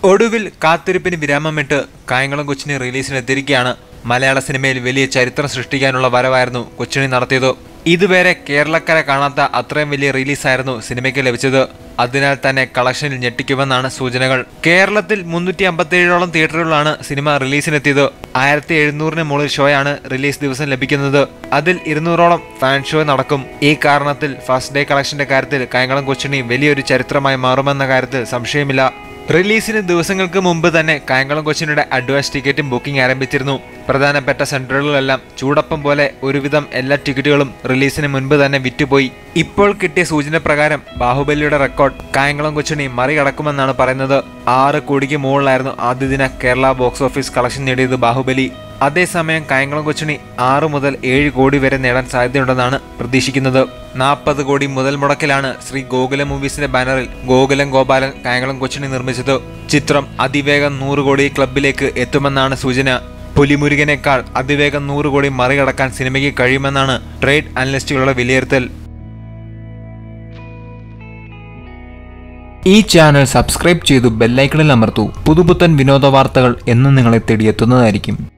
ഒടുവിൽ കാത്തിരിപ്പിന് വിരാമമിട്ട് കായംകുളം കൊച്ചിന് റിലീസിനെത്തിരിക്കുകയാണ് മലയാള സിനിമയിൽ വലിയ ചരിത്രം സൃഷ്ടിക്കാനുള്ള വരവായിരുന്നു കൊച്ചിണി നടത്തിയത് ഇതുവരെ കേരളക്കര കാണാത്ത അത്രയും വലിയ റിലീസായിരുന്നു സിനിമയ്ക്ക് ലഭിച്ചത് അതിനാൽ തന്നെ കളക്ഷനിൽ ഞെട്ടിക്കുമെന്നാണ് സൂചനകൾ കേരളത്തിൽ മുന്നൂറ്റി അമ്പത്തിയേഴോളം തിയേറ്ററുകളിലാണ് സിനിമ റിലീസിനെത്തിയത് ആയിരത്തി എഴുന്നൂറിന് മുകളിൽ ഷോയാണ് റിലീസ് ദിവസം ലഭിക്കുന്നത് അതിൽ ഇരുന്നൂറോളം ഫാൻ ഷോ നടക്കും ഈ കാരണത്തിൽ ഫസ്റ്റ് ഡേ കളക്ഷന്റെ കാര്യത്തിൽ കായംകുളം കൊച്ചിണി വലിയൊരു ചരിത്രമായി മാറുമെന്ന കാര്യത്തിൽ സംശയമില്ല റിലീസിന് ദിവസങ്ങൾക്ക് മുമ്പ് തന്നെ കായംകുളം കൊച്ചിനിയുടെ അഡ്വാൻസ് ടിക്കറ്റും ബുക്കിംഗ് ആരംഭിച്ചിരുന്നു പ്രധാനപ്പെട്ട സെന്ററുകളിലെല്ലാം ചൂടപ്പം പോലെ ഒരുവിധം എല്ലാ ടിക്കറ്റുകളും റിലീസിന് മുൻപ് തന്നെ വിറ്റുപോയി ഇപ്പോൾ കിട്ടിയ സൂചന പ്രകാരം ബാഹുബലിയുടെ റെക്കോർഡ് കായംകുളം കൊച്ചിനി മറികടക്കുമെന്നാണ് പറയുന്നത് ആറ് കോടിക്ക് മുകളിലായിരുന്നു ആദ്യ ദിന കേരള ബോക്സ് ഓഫീസ് കളക്ഷൻ നേടിയത് ബാഹുബലി അതേസമയം കായംകുളം കൊച്ചിനി ആറ് മുതൽ ഏഴ് കോടി വരെ നേടാൻ സാധ്യതയുണ്ടെന്നാണ് പ്രതീക്ഷിക്കുന്നത് നാൽപ്പത് കോടി മുതൽ മുടക്കിലാണ് ശ്രീ ഗോകുലം മൂവീസിന്റെ ബാനറിൽ ഗോകുലം ഗോപാലൻ കായംകുളം കൊച്ചിനി നിർമ്മിച്ചത് ചിത്രം അതിവേഗം നൂറ് കോടി ക്ലബിലേക്ക് എത്തുമെന്നാണ് സൂചന പുലിമുരുകനേക്കാൾ അതിവേഗം നൂറ് കോടി മറികടക്കാൻ സിനിമയ്ക്ക് കഴിയുമെന്നാണ് ട്രേഡ് അനലിസ്റ്റുകളുടെ വിലയിരുത്തൽ ഈ ചാനൽ സബ്സ്ക്രൈബ് ചെയ്തു ബെല്ലൈക്കണിൽ അമർത്തൂ പുതുപുത്തൻ വിനോദ വാർത്തകൾ എന്നും നിങ്ങളെ തേടിയെത്തുന്നതായിരിക്കും